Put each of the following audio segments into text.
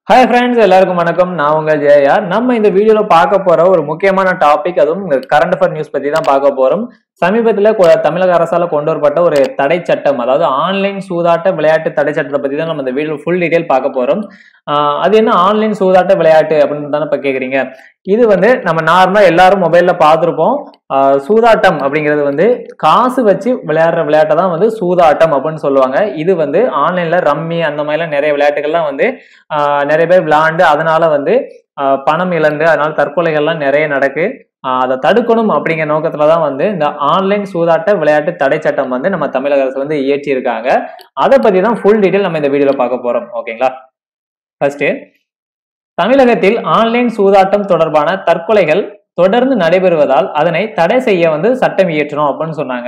hi friends எல்லாருக்கும் வணக்கம் நான் உங்கள் ஜெயா நம்ம இந்த வீடியோல பார்க்க போற ஒரு முக்கியமான டாபிக் அதுவும் கரண்ட் அஃபேர் நியூஸ் பத்தி தான் பார்க்க போறோம் சமீபத்தில் கொ- தமிழக அரசால கொண்டு வரப்பட்ட ஒரு தடை சட்டம் அதாவது ஆன்லைன் சூதாட்ட விளையாட்டு தடை சட்டத்தை பத்தி தான் நம்ம இந்த வீடியோ ஃபுல் டீடைல் பார்க்க போறோம் ஆஹ் அது என்ன ஆன்லைன் சூதாட்ட விளையாட்டு அப்படின்னு தானே இப்போ கேக்குறீங்க இது வந்து நம்ம நார்மலா எல்லாரும் மொபைல்ல பார்த்துருப்போம் ஆஹ் சூதாட்டம் அப்படிங்கிறது வந்து காசு வச்சு விளையாடுற விளையாட்டை தான் வந்து சூதாட்டம் அப்படின்னு சொல்லுவாங்க இது வந்து ஆன்லைன்ல ரம்மி அந்த மாதிரிலாம் நிறைய விளையாட்டுகள்லாம் வந்து ஆஹ் நிறைய பேர் விளையாண்டு அதனால வந்து ஆஹ் பணம் இழந்து அதனால தற்கொலைகள்லாம் நிறைய நடக்கு ஆஹ் அதை தடுக்கணும் அப்படிங்கிற நோக்கத்துல தான் வந்து இந்த ஆன்லைன் சூதாட்ட விளையாட்டு தடை சட்டம் வந்து நம்ம தமிழக அரசு வந்து இயற்றி இருக்காங்க அதை பத்தி தான் ஃபுல் டீடைல் நம்ம இந்த வீடியோல பார்க்க போறோம் ஓகேங்களா ஃபர்ஸ்ட் தமிழகத்தில் ஆன்லைன் சூதாட்டம் தொடர்பான தற்கொலைகள் தொடர்ந்து நடைபெறுவதால் அதனை தடை செய்ய வந்து சட்டம் இயற்றணும் அப்படின்னு சொன்னாங்க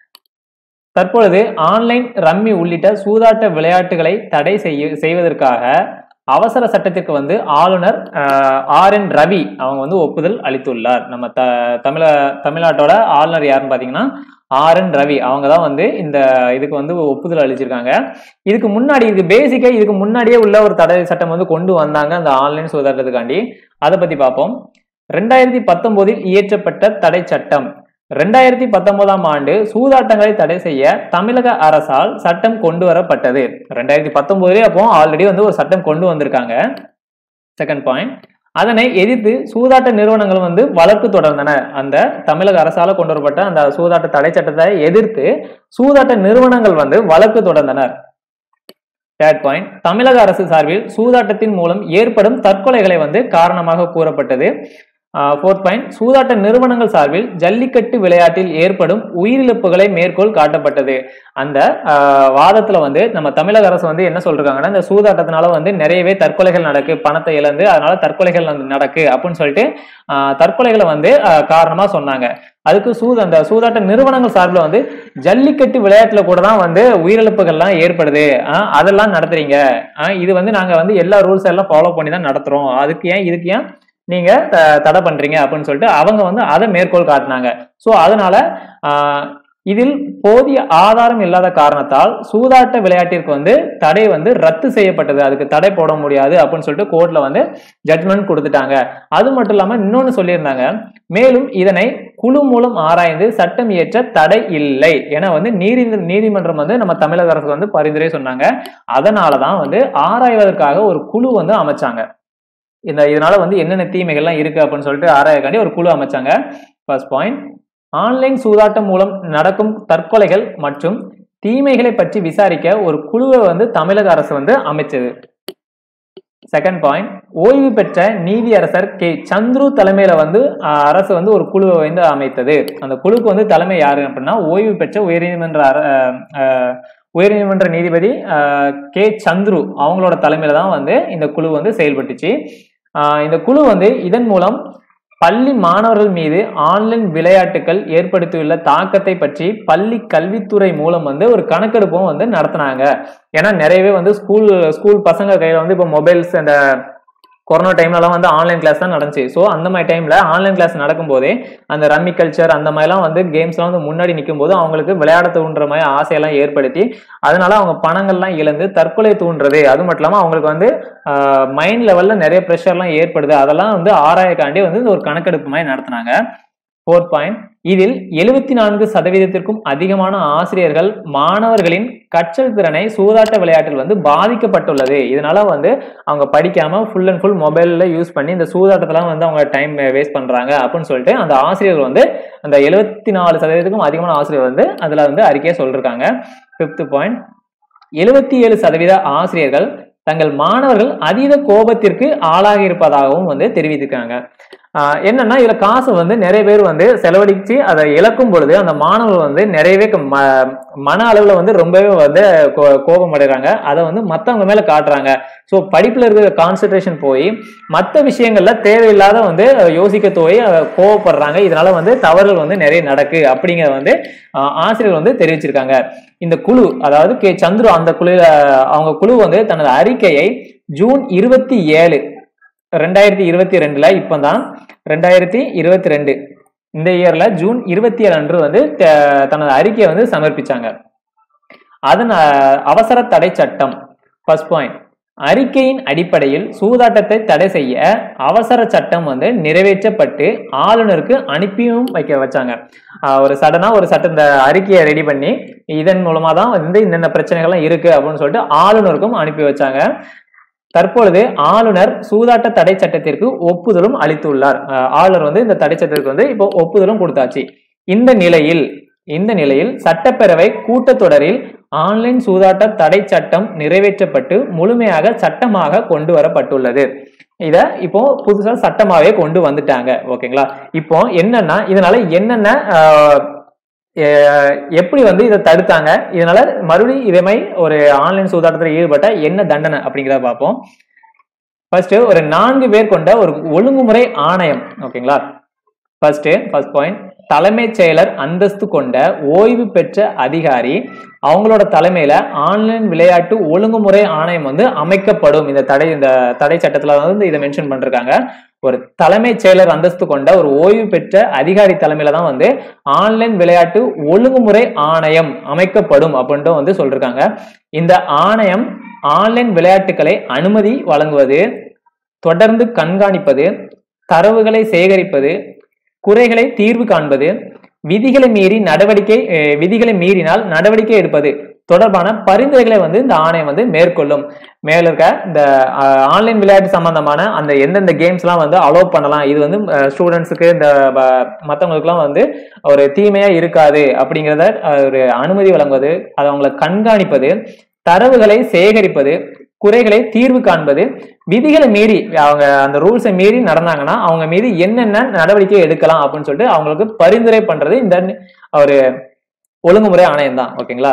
தற்பொழுது ஆன்லைன் ரம்மி உள்ளிட்ட சூதாட்ட விளையாட்டுகளை தடை செய்ய செய்வதற்காக அவசர சட்டத்திற்கு வந்து ஆளுநர் ஆர் என் ரவி அவங்க வந்து ஒப்புதல் அளித்துள்ளார் நம்ம த தமிழ தமிழ்நாட்டோட ஆளுநர் யாருன்னு பார்த்தீங்கன்னா ஆர் என் ரவி அவங்க தான் வந்து இந்த இதுக்கு வந்து ஒப்புதல் அளிச்சிருக்காங்க இதுக்கு முன்னாடி இதுக்கு பேசிக்கா இதுக்கு முன்னாடியே உள்ள ஒரு தடை சட்டம் வந்து கொண்டு வந்தாங்க அந்த ஆன்லைன் சூதாட்டத்துக்காண்டி அதை பத்தி பார்ப்போம் ரெண்டாயிரத்தி பத்தொன்பதில் இயற்றப்பட்ட தடை சட்டம் ரெண்டாயிரத்தி பத்தொன்பதாம் ஆண்டு சூதாட்டங்களை தடை செய்ய தமிழக அரசால் சட்டம் கொண்டு வரப்பட்டது ரெண்டாயிரத்தி பத்தொன்பதுலேயே அப்போ ஆல்ரெடி வந்து ஒரு சட்டம் கொண்டு வந்திருக்காங்க செகண்ட் பாயிண்ட் அதனை எதிர்த்து சூதாட்ட நிறுவனங்கள் வந்து வழக்கு தொடர்ந்தன அந்த தமிழக அரசால கொண்டு வரப்பட்ட அந்த சூதாட்ட தடை சட்டத்தை எதிர்த்து சூதாட்ட நிறுவனங்கள் வந்து வழக்கு தொடர்ந்தனர் தேர்ட் பாயிண்ட் தமிழக அரசு சார்பில் சூதாட்டத்தின் மூலம் ஏற்படும் தற்கொலைகளை வந்து காரணமாக கூறப்பட்டது ஃபோர்த் பாயிண்ட் சூதாட்ட நிறுவனங்கள் சார்பில் ஜல்லிக்கட்டு விளையாட்டில் ஏற்படும் உயிரிழப்புகளை மேற்கோள் காட்டப்பட்டது அந்த ஆஹ், வாதத்துல வந்து நம்ம தமிழக அரசு வந்து என்ன சொல்றாங்கன்னா இந்த சூதாட்டத்தினால வந்து நிறையவே தற்கொலைகள் நடக்கு பணத்தை இழந்து அதனால தற்கொலைகள் வந்து நடக்கு அப்படின்னு சொல்லிட்டு ஆஹ், தற்கொலைகளை வந்து ஆஹ், காரணமா சொன்னாங்க அதுக்கு சூத அந்த சூதாட்ட நிறுவனங்கள் சார்பில் வந்து ஜல்லிக்கட்டு விளையாட்டுல கூட தான் வந்து உயிரிழப்புகள்லாம் ஏற்படுது ஆஹ், அதெல்லாம் நடத்துறீங்க ஆஹ், இது வந்து நாங்க வந்து எல்லா ரூல்ஸ் எல்லாம் ஃபாலோ பண்ணி தான் நடத்துறோம் அதுக்கு ஏன் இதுக்கு ஏன் நீங்க த- தடை பண்றீங்க அப்படின்னு சொல்லிட்டு அவங்க வந்து அதை மேற்கோள் காட்டினாங்க ஸோ அதனால ஆஹ், இதில் போதிய ஆதாரம் இல்லாத காரணத்தால் சூதாட்ட விளையாட்டிற்கு வந்து தடை வந்து ரத்து செய்யப்பட்டது அதுக்கு தடை போட முடியாது அப்படின்னு சொல்லிட்டு கோர்ட்ல வந்து ஜட்மெண்ட் கொடுத்துட்டாங்க அது மட்டும் இல்லாம இன்னொன்னு சொல்லியிருந்தாங்க மேலும் இதனை குழு மூலம் ஆராய்ந்து சட்டம் இயற்ற தடை இல்லை என வந்து நீதி நீதிமன்றம் வந்து நம்ம தமிழக அரசு வந்து பரிந்துரை சொன்னாங்க அதனாலதான் வந்து ஆராய்வதற்காக ஒரு குழு வந்து அமைச்சாங்க இந்த இதனால வந்து என்னென்ன தீமைகள்லாம் இருக்கு அப்படின்னு சொல்லிட்டு ஆராயக்காண்டி ஒரு குழு அமைச்சாங்க ஃபர்ஸ்ட் பாயிண்ட் ஆன்லைன் சூதாட்டம் மூலம் நடக்கும் தற்கொலைகள் மற்றும் தீமைகளை பற்றி விசாரிக்க ஒரு குழுவை வந்து தமிழக அரசு வந்து அமைச்சது செகண்ட் பாயிண்ட் ஓய்வு பெற்ற நீதியரசர் கே சந்துரு தலைமையில வந்து ஆஹ், அரசு வந்து ஒரு குழுவை வந்து அமைத்தது அந்த குழுக்கு வந்து தலைமை யாரு அப்படின்னா ஓய்வு பெற்ற உயர்நீதிமன்ற அர- ஆஹ், ஆஹ், உயர்நீதிமன்ற நீதிபதி ஆஹ், கே சந்துரு அவங்களோட தலைமையில தான் வந்து இந்த குழு வந்து செயல்பட்டுச்சு ஆஹ், இந்த குழு வந்து இதன் மூலம் பள்ளி மாணவர்கள் மீது ஆன்லைன் விளையாட்டுகள் ஏற்படுத்தியுள்ள தாக்கத்தை பற்றி பள்ளி கல்வித்துறை மூலம் வந்து ஒரு கணக்கெடுப்பும் வந்து நடத்தினாங்க ஏன்னா நிறையவே வந்து ஸ்கூல் ஸ்கூல் பசங்க கையில வந்து இப்போ மொபைல்ஸ் அந்த கொரோனா டைம்லலாம் வந்து ஆன்லைன் கிளாஸ் தான் நடந்துச்சு ஸோ அந்த மாதிரி டைம்ல ஆன்லைன் கிளாஸ் நடக்கும்போதே அந்த ரம்மி கல்ச்சர் அந்த மாதிரிலாம் வந்து கேம்ஸ்லாம் வந்து முன்னாடி நிற்கும் போது அவங்களுக்கு விளையாட தூண்டுற மாதிரி ஆசையெல்லாம் ஏற்படுத்தி அதனால அவங்க பணங்கள்லாம் இழந்து தற்கொலை தூண்டுறது அது மட்டும் இல்லாமல் அவங்களுக்கு வந்து மைண்ட் லெவல்ல நிறைய ப்ரெஷர்லாம் ஏற்படுது அதெல்லாம் வந்து ஆராயக்காண்டி வந்து இந்த ஒரு கணக்கெடுப்பு மாதிரி நடத்தினாங்க ஃபோர்த் பாயிண்ட் இதில் எழுபத்தி நான்கு சதவீதத்திற்கும் அதிகமான ஆசிரியர்கள் மாணவர்களின் கற்றல் திறனை சூதாட்ட விளையாட்டில் வந்து பாதிக்கப்பட்டுள்ளது இதனால வந்து அவங்க படிக்காம ஃபுல் அண்ட் ஃபுல் மொபைல்ல யூஸ் பண்ணி இந்த சூதாட்டத்தெல்லாம் வந்து அவங்க டைம் வேஸ்ட் பண்றாங்க அப்படின்னு சொல்லிட்டு அந்த ஆசிரியர்கள் வந்து அந்த எழுபத்தி நாலு சதவீதத்துக்கும் அதிகமான ஆசிரியர் வந்து அதுல வந்து அறிக்கையை சொல்லிருக்காங்க ஃபிஃப்த் பாயிண்ட் எழுபத்தி ஏழு சதவீத ஆசிரியர்கள் தங்கள் மாணவர்கள் அதீத கோபத்திற்கு ஆளாகி இருப்பதாகவும் வந்து தெரிவித்திருக்காங்க ஆஹ் என்னன்னா இதுல காசு வந்து நிறைய பேர் வந்து செலவழிச்சு அதை இழக்கும் பொழுது அந்த மாணவர்கள் வந்து நிறையவே க- ம- மன அளவுல வந்து ரொம்பவே வந்து கோ- கோபம் அடைறாங்க அதை வந்து மத்தவங்க மேல காட்டுறாங்க ஸோ படிப்புல இருக்கிற கான்சென்ட்ரேஷன் போய் மற்ற விஷயங்கள்ல தேவையில்லாத வந்து யோசிக்க போய் அஹ், கோவப்படுறாங்க இதனால வந்து தவறுகள் வந்து நிறைய நடக்கு அப்படிங்கிற வந்து ஆஹ், ஆசிரியர்கள் வந்து தெரிவிச்சிருக்காங்க இந்த குழு அதாவது கே சந்துரு அந்த குழு அவங்க குழு வந்து தனது அறிக்கையை ஜூன் இருபத்தி ஏழு ரெண்டாயிரத்தி இருபத்தி ரெண்டுல இப்பதான் ரெண்டாயிரத்தி இருபத்தி ரெண்டு இந்த இயர்ல ஜூன் இருபத்தி ஏழு அன்று வந்து த- தனது அறிக்கையை வந்து சமர்ப்பிச்சாங்க அதன் அஹ், அவசர தடை சட்டம் ஃபர்ஸ்ட் பாயிண்ட் அறிக்கையின் அடிப்படையில் சூதாட்டத்தை தடை செய்ய அவசர சட்டம் வந்து நிறைவேற்றப்பட்டு ஆளுநருக்கு அனுப்பியும் வைக்க வச்சாங்க ஆஹ் ஒரு சடனா ஒரு சட்ட இந்த அறிக்கையை ரெடி பண்ணி இதன் மூலமா தான் வந்து இந்தந்த பிரச்சனைகள்லாம் இருக்கு அப்படின்னு சொல்லிட்டு ஆளுநருக்கும் அனுப்பி வச்சாங்க தற்பொழுது ஆளுநர் சூதாட்ட தடை சட்டத்திற்கு ஒப்புதலும் அளித்துள்ளார் ஆஹ் ஆளுநர் வந்து இந்த தடை சட்டத்திற்கு வந்து இப்போ ஒப்புதலும் கொடுத்தாச்சு இந்த நிலையில் இந்த நிலையில் சட்டப்பேரவை கூட்டத்தொடரில் ஆன்லைன் சூதாட்ட தடை சட்டம் நிறைவேற்றப்பட்டு முழுமையாக சட்டமாக கொண்டு வரப்பட்டுள்ளது இத இப்போ புதுசா சட்டமாவே கொண்டு வந்துட்டாங்க ஓகேங்களா இப்போ என்னன்னா இதனால என்னென்ன ஆஹ், எ- எப்படி வந்து இதை தடுத்தாங்க இதனால மறுபடியும் இதே மாதிரி ஒரு ஆன்லைன் சூதாட்டத்தில் ஈடுபட்ட என்ன தண்டனை அப்படிங்கிறத பார்ப்போம் ஃபர்ஸ்ட் ஒரு நான்கு பேர் கொண்ட ஒரு ஒழுங்குமுறை ஆணையம் ஓகேங்களா ஃபர்ஸ்ட் ஃபர்ஸ்ட் பாயிண்ட் தலைமைச் செயலர் அந்தஸ்து கொண்ட ஓய்வு பெற்ற அதிகாரி அவங்களோட தலைமையில ஆன்லைன் விளையாட்டு ஒழுங்குமுறை ஆணையம் வந்து அமைக்கப்படும் இந்த தடை இந்த தடை சட்டத்துல வந்து இதை மென்ஷன் பண்ணிருக்காங்க ஒரு தலைமைச் செயலர் அந்தஸ்து கொண்ட ஒரு ஓய்வு பெற்ற அதிகாரி தலைமையில தான் வந்து ஆன்லைன் விளையாட்டு ஒழுங்குமுறை ஆணையம் அமைக்கப்படும் அப்படின்ட்டு வந்து சொல்லிருக்காங்க இந்த ஆணையம் ஆன்லைன் விளையாட்டுகளை அனுமதி வழங்குவது தொடர்ந்து கண்காணிப்பது தரவுகளை சேகரிப்பது குறைகளை தீர்வு காண்பது விதிகளை மீறி நடவடிக்கை அஹ், விதிகளை மீறினால் நடவடிக்கை எடுப்பது தொடர்பான பரிந்துரைகளை வந்து இந்த ஆணையம் வந்து மேற்கொள்ளும் மேல இருக்க இந்த ஆன்லைன் விளையாட்டு சம்பந்தமான அந்த எந்தெந்த கேம்ஸ்லாம் வந்து அலோவ் பண்ணலாம் இது வந்து ஸ்டூடெண்ட்ஸுக்கு இந்த மற்றவங்களுக்குலாம் வந்து ஒரு தீமையா இருக்காது அப்படிங்கிறத அஹ், ஒரு அனுமதி வழங்குவது அதை அவங்களை கண்காணிப்பது தரவுகளை சேகரிப்பது குறைகளை தீர்வு காண்பது விதிகளை மீறி அவங்க அந்த ரூல்ஸை மீறி நடந்தாங்கன்னா அவங்க மீது என்னென்ன நடவடிக்கை எடுக்கலாம் அப்படின்னு சொல்லிட்டு அவங்களுக்கு பரிந்துரை பண்றது இந்த ஒரு ஒழுங்குமுறை ஆணையம் தான் ஓகேங்களா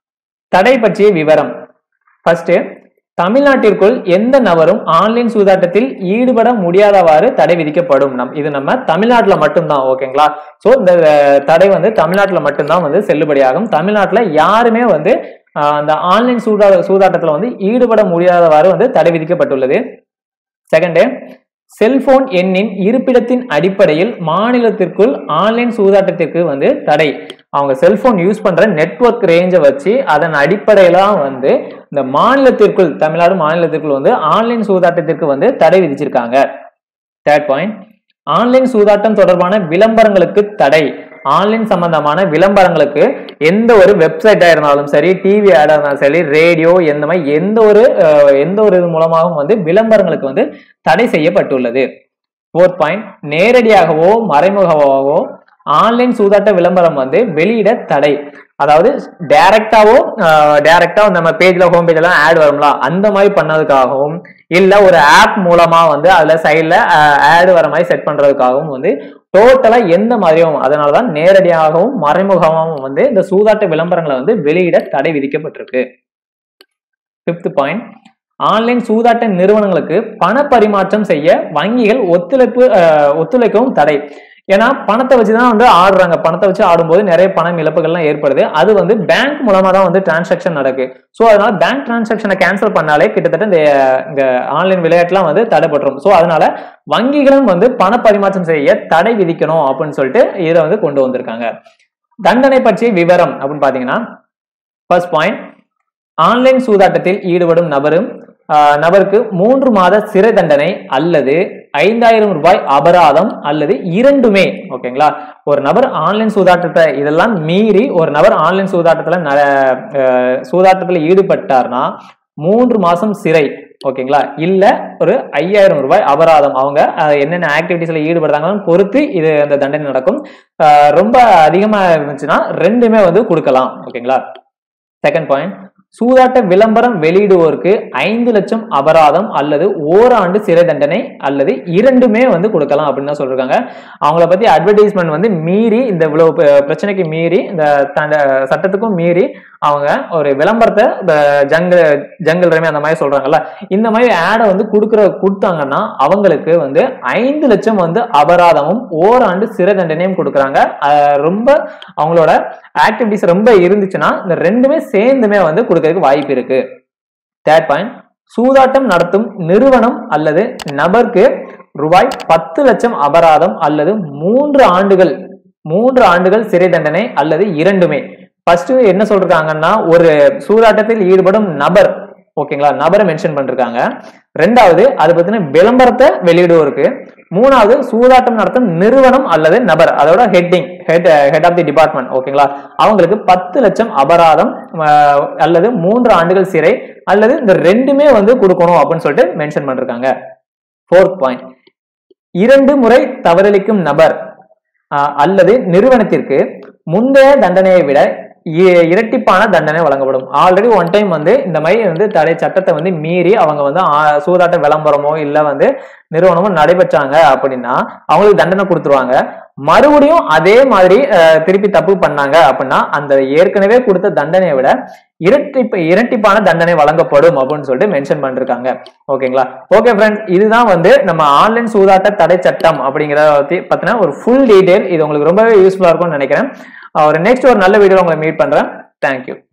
தடை பற்றிய விவரம் ஃபர்ஸ்ட் தமிழ்நாட்டிற்குள் எந்த நபரும் ஆன்லைன் சூதாட்டத்தில் ஈடுபட முடியாதவாறு தடை விதிக்கப்படும் நம் இது நம்ம தமிழ்நாட்டுல மட்டும்தான் ஓகேங்களா சோ இந்த அஹ், தடை வந்து தமிழ்நாட்டுல மட்டும்தான் வந்து செல்லுபடியாகும் தமிழ்நாட்டுல யாருமே வந்து ஆஹ், அந்த ஆன்லைன் சூதா சூதாட்டத்துல வந்து ஈடுபட முடியாதவாறு வந்து தடை விதிக்கப்பட்டுள்ளது செகண்ட் செல்போன் எண்ணின் இருப்பிடத்தின் அடிப்படையில் மாநிலத்திற்குள் ஆன்லைன் சூதாட்டத்திற்கு வந்து தடை அவங்க செல்போன் யூஸ் பண்ற நெட்வொர்க் ரேஞ்சை வச்சு அதன் அடிப்படையில வந்து இந்த மாநிலத்திற்குள் தமிழ்நாடு மாநிலத்திற்குள் வந்து ஆன்லைன் சூதாட்டத்திற்கு வந்து தடை விதிச்சிருக்காங்க தேர்ட் பாயிண்ட் ஆன்லைன் சூதாட்டம் தொடர்பான விளம்பரங்களுக்கு தடை ஆன்லைன் சம்பந்தமான விளம்பரங்களுக்கு எந்த ஒரு வெப்சைட்டா இருந்தாலும் சரி டிவி ஆடா இருந்தாலும் சரி ரேடியோ எந்த மாதிரி எந்த ஒரு அஹ், எந்த ஒரு இது மூலமாகவும் வந்து விளம்பரங்களுக்கு வந்து தடை செய்யப்பட்டுள்ளது ஃபோர்த் பாயிண்ட் நேரடியாகவோ மறைமுகமாகவோ ஆன்லைன் சூதாட்ட விளம்பரம் வந்து வெளியிட தடை அதாவது டைரக்டாவோ டைரக்டா நம்ம பேஜ்ல ஹோம் பேஜ் எல்லாம் ஆட் வரும்ல அந்த மாதிரி பண்ணதுக்காகவும் இல்ல ஒரு ஆப் மூலமா வந்து அதுல சைட்ல ஆட் வர மாதிரி செட் பண்றதுக்காகவும் வந்து டோட்டலா எந்த மாதிரியும் அதனாலதான் நேரடியாகவும் மறைமுகமாகவும் வந்து இந்த சூதாட்ட விளம்பரங்களை வந்து வெளியிட தடை விதிக்கப்பட்டிருக்கு ஃபிஃப்த் பாயிண்ட் ஆன்லைன் சூதாட்ட நிறுவனங்களுக்கு பண பரிமாற்றம் செய்ய வங்கிகள் ஒத்துழைப்பு அஹ், ஒத்துழைக்கவும் தடை ஏன்னா பணத்தை வச்சு தான் வந்து ஆடுறாங்க பணத்தை வச்சு ஆடும்போது நிறைய பணம் இழப்புகள்லாம் ஏற்படுது அது வந்து பேங்க் மூலமா தான் வந்து டிரான்சாக்ஷன் நடக்கு ஸோ அதனால பேங்க் டிரான்சாக்ஷனை கேன்சல் பண்ணாலே கிட்டத்தட்ட இந்த இந்த ஆன்லைன் விளையாட்டுலாம் வந்து தடைப்பட்டுரும் ஸோ அதனால வங்கிகளும் வந்து பண பரிமாற்றம் செய்ய தடை விதிக்கணும் அப்படின்னு சொல்லிட்டு இதை வந்து கொண்டு வந்திருக்காங்க தண்டனை பற்றிய விவரம் அப்படின்னு பாத்தீங்கன்னா ஃபர்ஸ்ட் பாயிண்ட் ஆன்லைன் சூதாட்டத்தில் ஈடுபடும் நபரும் ஆஹ், நபருக்கு மூன்று மாத சிறை தண்டனை அல்லது ஐந்தாயிரம் ரூபாய் அபராதம் அல்லது இரண்டுமே ஓகேங்களா ஒரு நபர் ஆன்லைன் சூதாட்டத்தை இதெல்லாம் மீறி ஒரு நபர் ஆன்லைன் சூதாட்டத்துல ந- ஆஹ், சூதாட்டத்துல ஈடுபட்டார்னா மூன்று மாசம் சிறை ஓகேங்களா இல்ல ஒரு ஐயாயிரம் ரூபாய் அபராதம் அவங்க ஆஹ், என்னென்ன ஆக்டிவிட்டிஸ்ல ஈடுபடுறாங்கன்னு பொறுத்து இது அந்த தண்டனை நடக்கும் ஆஹ், ரொம்ப அதிகமா இருந்துச்சுன்னா ரெண்டுமே வந்து கொடுக்கலாம் ஓகேங்களா செகண்ட் பாயிண்ட் சூதாட்ட விளம்பரம் வெளியிடுவோருக்கு ஐந்து லட்சம் அபராதம் அல்லது ஓராண்டு சிறை தண்டனை அல்லது இரண்டுமே வந்து கொடுக்கலாம் அப்படின்னு தான் சொல்றாங்க அவங்கள பத்தி அட்வர்டைஸ்மெண்ட் வந்து மீறி இந்த இவ்வளவு ப- பிரச்சனைக்கு மீறி இந்த தண்ட- சட்டத்துக்கும் மீறி அவங்க ஒரு விளம்பரத்தை இந்த ஜங்கிள் ஜங்கிள் ரமே அந்த மாதிரி சொல்றாங்கல்ல இந்த மாதிரி ஆடை வந்து கொடுக்குற கொடுத்தாங்கன்னா அவங்களுக்கு வந்து ஐந்து லட்சம் வந்து அபராதமும் ஓராண்டு சிறை தண்டனையும் கொடுக்குறாங்க அஹ் ரொம்ப அவங்களோட ஆக்டிவிட்டிஸ் ரொம்ப இருந்துச்சுன்னா இந்த ரெண்டுமே சேர்ந்துமே வந்து கொடுக்கறதுக்கு வாய்ப்பு இருக்கு தேர்ட் பாயிண்ட் சூதாட்டம் நடத்தும் நிறுவனம் அல்லது நபருக்கு ரூபாய் பத்து லட்சம் அபராதம் அல்லது மூன்று ஆண்டுகள் மூன்று ஆண்டுகள் சிறை தண்டனை அல்லது இரண்டுமே ஃபர்ஸ்ட் என்ன சொல்றாங்கன்னா ஒரு சூதாட்டத்தில் ஈடுபடும் நபர் ஓகேங்களா நபரை மென்ஷன் பண்ணிருக்காங்க ரெண்டாவது அது பத்தின விளம்பரத்தை வெளியிடுவோருக்கு மூணாவது சூதாட்டம் நடத்தும் நிறுவனம் அல்லது நபர் அதோட heading head head of the department ஓகேங்களா அவங்களுக்கு பத்து லட்சம் அபராதம் அஹ், அல்லது மூன்று ஆண்டுகள் சிறை அல்லது இந்த ரெண்டுமே வந்து கொடுக்கணும் அப்படின்னு சொல்லிட்டு மென்ஷன் பண்ணிருக்காங்க ஃபோர்த் பாயிண்ட் இரண்டு முறை தவறளிக்கும் நபர் அஹ், அல்லது நிறுவனத்திற்கு முந்தைய தண்டனையை விட இ- இரட்டிப்பான தண்டனை வழங்கப்படும் ஆல்ரெடி ஒன் டைம் வந்து இந்த மாதிரி வந்து தடை சட்டத்தை வந்து மீறி அவங்க வந்து ஆ- சூதாட்ட விளம்பரமோ இல்ல வந்து நிறுவனமோ நடைபெற்றாங்க அப்படின்னா அவங்களுக்கு தண்டனை கொடுத்துருவாங்க மறுபடியும் அதே மாதிரி அஹ், திருப்பி தப்பு பண்ணாங்க அப்படின்னா அந்த ஏற்கனவே கொடுத்த தண்டனையை விட இரட்டிப்பு இரட்டிப்பான தண்டனை வழங்கப்படும் அப்படின்னு சொல்லிட்டு மென்ஷன் பண்ணிருக்காங்க ஓகேங்களா ஓகே ஃப்ரெண்ட்ஸ் இதுதான் வந்து நம்ம ஆன்லைன் சூதாட்ட தடை சட்டம் அப்படிங்கிறத பத்தி பத்தின ஒரு ஃபுல் டீடைல் இது உங்களுக்கு ரொம்பவே யூஸ்ஃபுல்லா இருக்கும்னு நினைக்கிறேன் ஒரு நெக்ஸ்ட் ஒரு நல்ல வீடியோ உங்களை மீட் பண்றேன் தேங்க்யூ